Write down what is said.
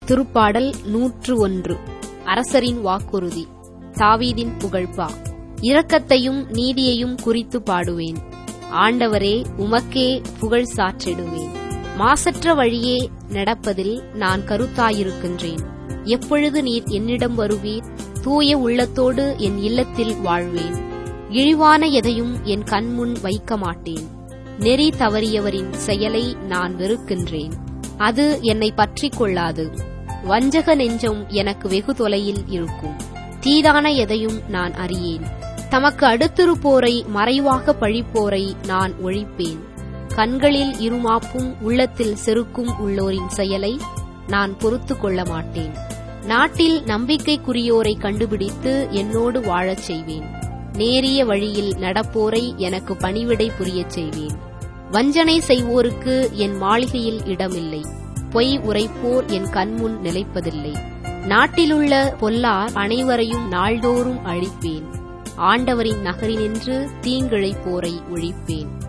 திருப்பாடல் நூற்று ஒன்று அரசரின் வாக்குறுதி தாவீதின் புகழ்பா இரக்கத்தையும் நீதியையும் குறித்து பாடுவேன் ஆண்டவரே உமக்கே புகழ் சாற்றிடுவேன் மாசற்ற வழியே நடப்பதில் நான் கருத்தாயிருக்கின்றேன் எப்பொழுது நீர் என்னிடம் வருவீர் தூய உள்ளத்தோடு என் இல்லத்தில் வாழ்வேன் இழிவான எதையும் என் கண்முன் வைக்க மாட்டேன் நெறி தவறியவரின் செயலை நான் வெறுக்கின்றேன் அது என்னை பற்றிக் கொள்ளாது வஞ்சக நெஞ்சம் எனக்கு வெகு தொலையில் இருக்கும் தீதான எதையும் நான் அறியேன் தமக்கு அடுத்திருப்போரை மறைவாக பழிப்போரை நான் ஒழிப்பேன் கண்களில் இருமாப்பும் உள்ளத்தில் செருக்கும் உள்ளோரின் செயலை நான் பொறுத்து கொள்ள மாட்டேன் நாட்டில் நம்பிக்கைக்குரியோரை கண்டுபிடித்து என்னோடு வாழச் செய்வேன் நேரிய வழியில் நடப்போரை எனக்கு பணிவிடை புரியச் செய்வேன் வஞ்சனை செய்வோருக்கு என் மாளிகையில் இடமில்லை பொய் உரைப்போர் என் கண்முன் நிலைப்பதில்லை நாட்டிலுள்ள பொல்லார் அனைவரையும் நாள்தோறும் அழிப்பேன் ஆண்டவரின் நகரினின்று தீங்கிழைப்போரை ஒழிப்பேன்